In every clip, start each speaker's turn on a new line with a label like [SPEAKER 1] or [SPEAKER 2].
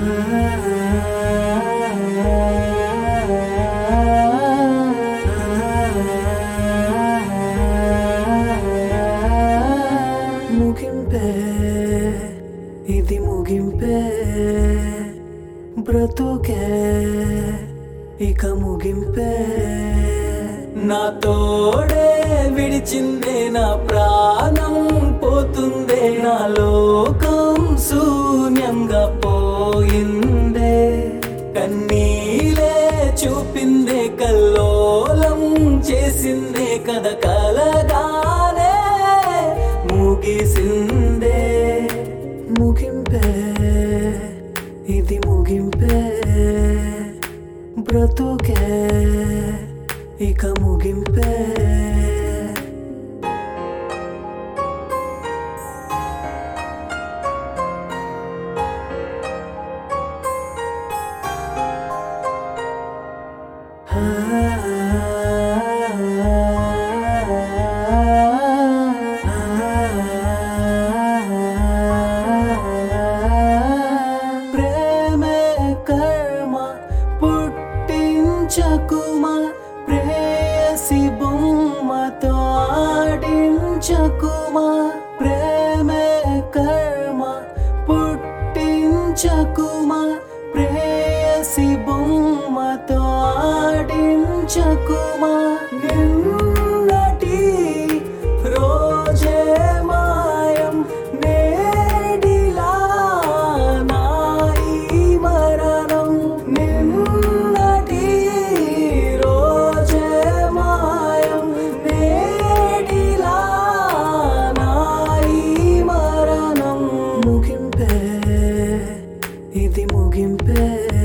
[SPEAKER 1] ముగింపే ఇది ముగింపే బ్రతుకే ఇక ముగింపే నా తోడే విడిచిందే నా ప్రాణం పోతుందే నా లోకం శూన్యంగా పోయిందే కన్నీలే చూపిందే కల్లోలం చేసిందే కథ కలగానే ముగిసిందే ముగింపే ఇది ముగింపే బ్రతుకే ఇక ముగింపే ప్రేమే కర్మ పుట్టించకుమా ప్రేయసి బొమ్మతో ఆడించకుమా ప్రేమే కర్మ పుట్టించకుమా ప్రేయసి బొమ్మతో ఆడించకుమా నిన్నటి రోజే మాయం నేడిలా నాయి మరణం నిన్నటి రోజే మాయం నేడిలా నాయి మరణం ముగింపే ఇది ముగింపే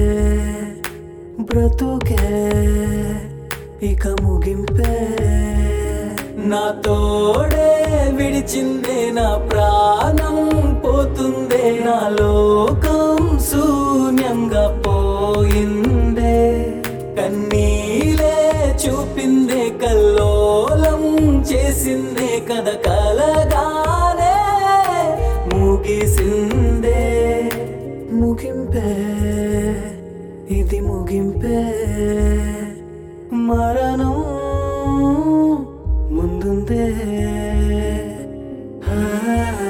[SPEAKER 1] బ్రతుకే ఇక ముగింపే నా తోడే విడిచిందే నా ప్రాణం పోతుందే నా లోకం శూన్యంగా పోయిందే కన్నీలే చూపిందే కల్లోలం చేసిందే కథ కలగానే ముగిసిందే ముగింపే ఇది ముగింపే మరణం ముందుందే ఆ